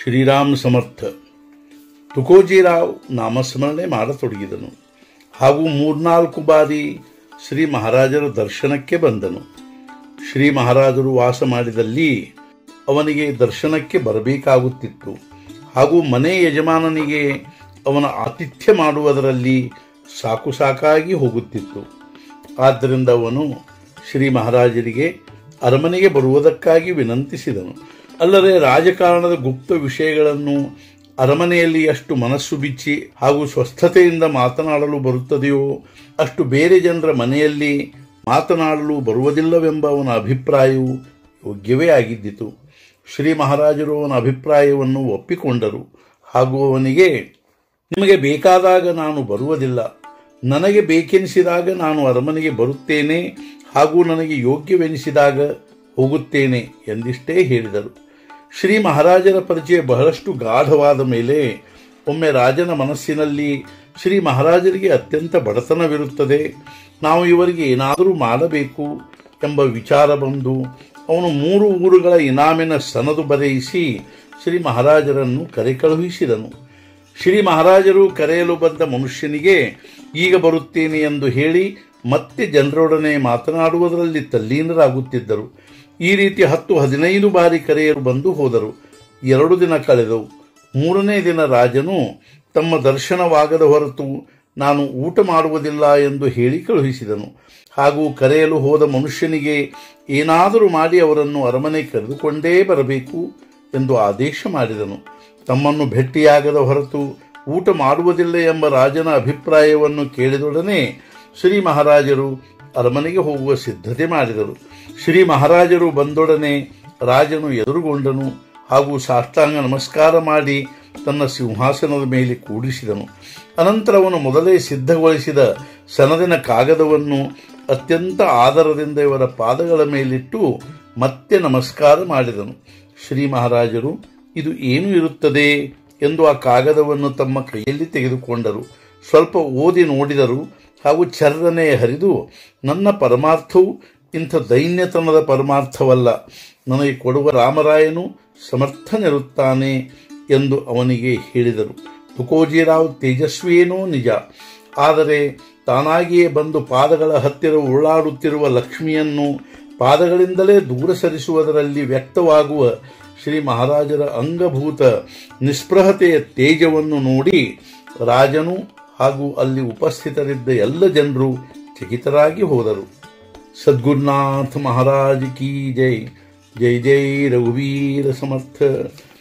ಶ್ರೀರಾಮ್ ಸಮರ್ಥ ತುಕೋಜಿರಾವ್ ನಾಮಸ್ಮರಣೆ ಮಾಡತೊಡಗಿದನು ಹಾಗೂ ಮೂರ್ನಾಲ್ಕು ಬಾರಿ ಶ್ರೀ ಮಹಾರಾಜರ ದರ್ಶನಕ್ಕೆ ಬಂದನು ಶ್ರೀ ಮಹಾರಾಜರು ವಾಸ ಮಾಡಿದಲ್ಲಿ ಅವನಿಗೆ ದರ್ಶನಕ್ಕೆ ಬರಬೇಕಾಗುತ್ತಿತ್ತು ಹಾಗೂ ಮನೆ ಯಜಮಾನನಿಗೆ ಅವನ ಆತಿಥ್ಯ ಮಾಡುವುದರಲ್ಲಿ ಸಾಕು ಸಾಕಾಗಿ ಹೋಗುತ್ತಿತ್ತು ಆದ್ದರಿಂದ ಅವನು ಶ್ರೀ ಮಹಾರಾಜರಿಗೆ ಅರಮನೆಗೆ ಬರುವುದಕ್ಕಾಗಿ ವಿನಂತಿಸಿದನು ಅಲ್ಲದೆ ರಾಜಕಾರಣದ ಗುಪ್ತ ವಿಷಯಗಳನ್ನು ಅರಮನೆಯಲ್ಲಿ ಎಷ್ಟು ಮನಸ್ಸು ಬಿಚ್ಚಿ ಹಾಗೂ ಸ್ವಸ್ಥತೆಯಿಂದ ಮಾತನಾಡಲು ಬರುತ್ತದೆಯೋ ಅಷ್ಟು ಬೇರೆ ಜನರ ಮನೆಯಲ್ಲಿ ಮಾತನಾಡಲು ಬರುವುದಿಲ್ಲವೆಂಬ ಅವನ ಅಭಿಪ್ರಾಯವು ಯೋಗ್ಯವೇ ಆಗಿದ್ದಿತು ಶ್ರೀ ಮಹಾರಾಜರು ಅವನ ಅಭಿಪ್ರಾಯವನ್ನು ಒಪ್ಪಿಕೊಂಡರು ಹಾಗೂ ಅವನಿಗೆ ನಿಮಗೆ ಬೇಕಾದಾಗ ನಾನು ಬರುವುದಿಲ್ಲ ನನಗೆ ಬೇಕೆನಿಸಿದಾಗ ನಾನು ಅರಮನೆಗೆ ಬರುತ್ತೇನೆ ಹಾಗೂ ನನಗೆ ಯೋಗ್ಯವೆನಿಸಿದಾಗ ಹೋಗುತ್ತೇನೆ ಎಂದಿಷ್ಟೇ ಹೇಳಿದರು ಶ್ರೀ ಮಹಾರಾಜರ ಪರಿಚಯ ಬಹಳಷ್ಟು ಗಾಢವಾದ ಮೇಲೆ ಒಮ್ಮೆ ರಾಜನ ಮನಸ್ಸಿನಲ್ಲಿ ಶ್ರೀ ಮಹಾರಾಜರಿಗೆ ಅತ್ಯಂತ ಬಡತನವಿರುತ್ತದೆ ನಾವು ಇವರಿಗೆ ಏನಾದರೂ ಮಾಡಬೇಕು ಎಂಬ ವಿಚಾರ ಬಂದು ಅವನು ಮೂರು ಊರುಗಳ ಇನಾಮಿನ ಸನದು ಬರೆಯಿಸಿ ಶ್ರೀ ಮಹಾರಾಜರನ್ನು ಕರೆ ಕಳುಹಿಸಿದನು ಶ್ರೀ ಮಹಾರಾಜರು ಕರೆಯಲು ಬಂದ ಮನುಷ್ಯನಿಗೆ ಈಗ ಬರುತ್ತೇನೆ ಎಂದು ಹೇಳಿ ಮತ್ತೆ ಜನರೊಡನೆ ಮಾತನಾಡುವುದರಲ್ಲಿ ತಲ್ಲೀನರಾಗುತ್ತಿದ್ದರು ಈ ರೀತಿ ಹತ್ತು ಹದಿನೈದು ಬಾರಿ ಕರೆಯಲು ಬಂದು ಹೋದರು ಎರಡು ದಿನ ಕಳೆದವು ಮೂರನೇ ದಿನ ರಾಜನು ತಮ್ಮ ದರ್ಶನವಾಗದ ಹೊರತು ನಾನು ಊಟ ಮಾಡುವುದಿಲ್ಲ ಎಂದು ಹೇಳಿ ಕಳುಹಿಸಿದನು ಹಾಗೂ ಕರೆಯಲು ಹೋದ ಮನುಷ್ಯನಿಗೆ ಏನಾದರೂ ಮಾಡಿ ಅವರನ್ನು ಅರಮನೆ ಕರೆದುಕೊಂಡೇ ಬರಬೇಕು ಎಂದು ಆದೇಶ ಮಾಡಿದನು ತಮ್ಮನ್ನು ಭೇಟಿಯಾಗದ ಹೊರತು ಊಟ ಮಾಡುವುದಿಲ್ಲ ಎಂಬ ರಾಜನ ಅಭಿಪ್ರಾಯವನ್ನು ಕೇಳಿದೊಡನೆ ಶ್ರೀ ಮಹಾರಾಜರು ಅರಮನೆಗೆ ಹೋಗುವ ಸಿದ್ಧತೆ ಮಾಡಿದರು ಶ್ರೀ ಮಹಾರಾಜರು ಬಂದೊಡನೆ ರಾಜನು ಎದುರುಗೊಂಡನು ಹಾಗೂ ಸಾಷ್ಟಾಂಗ ನಮಸ್ಕಾರ ಮಾಡಿ ತನ್ನ ಸಿಂಹಾಸನದ ಮೇಲೆ ಕೂಡಿಸಿದನು ಅನಂತರ ಅವನು ಮೊದಲೇ ಸಿದ್ಧಗೊಳಿಸಿದ ಸನದಿನ ಕಾಗದವನ್ನು ಅತ್ಯಂತ ಆದರದಿಂದ ಇವರ ಪಾದಗಳ ಮೇಲಿಟ್ಟು ಮತ್ತೆ ನಮಸ್ಕಾರ ಮಾಡಿದನು ಶ್ರೀ ಮಹಾರಾಜರು ಇದು ಏನು ಇರುತ್ತದೆ ಎಂದು ಆ ಕಾಗದವನ್ನು ತಮ್ಮ ಕೈಯಲ್ಲಿ ತೆಗೆದುಕೊಂಡರು ಸ್ವಲ್ಪ ಓದಿ ನೋಡಿದರು ಹಾಗೂ ಚರ್ರನೆ ಹರಿದು ನನ್ನ ಪರಮಾರ್ಥವು ಇಂಥ ದೈನ್ಯತನದ ಪರಮಾರ್ಥವಲ್ಲ ನನಗೆ ಕೊಡುವ ರಾಮರಾಯನು ಸಮರ್ಥನಿರುತ್ತಾನೆ ಎಂದು ಅವನಿಗೆ ಹೇಳಿದರು ತುಕೋಜಿರಾವ್ ತೇಜಸ್ವಿಯೇನೋ ನಿಜ ಆದರೆ ತಾನಾಗಿಯೇ ಬಂದು ಪಾದಗಳ ಹತ್ತಿರ ಉರುಳಾಡುತ್ತಿರುವ ಲಕ್ಷ್ಮಿಯನ್ನು ಪಾದಗಳಿಂದಲೇ ದೂರ ಸರಿಸುವುದರಲ್ಲಿ ವ್ಯಕ್ತವಾಗುವ ಶ್ರೀ ಮಹಾರಾಜರ ಅಂಗಭೂತ ನಿಸ್ಪೃಹತೆಯ ತೇಜವನ್ನು ನೋಡಿ ರಾಜನು ಹಾಗೂ ಅಲ್ಲಿ ಉಪಸ್ಥಿತರಿದ್ದ ಎಲ್ಲ ಜನರು ಚಕಿತರಾಗಿ ಹೋದರು ಸದ್ಗುರುನಾಥ ಮಹಾರಾಜ್ ಕಿ ಜೈ ಜೈ ಜೈ ರಘುವೀರ ಸಮರ್ಥ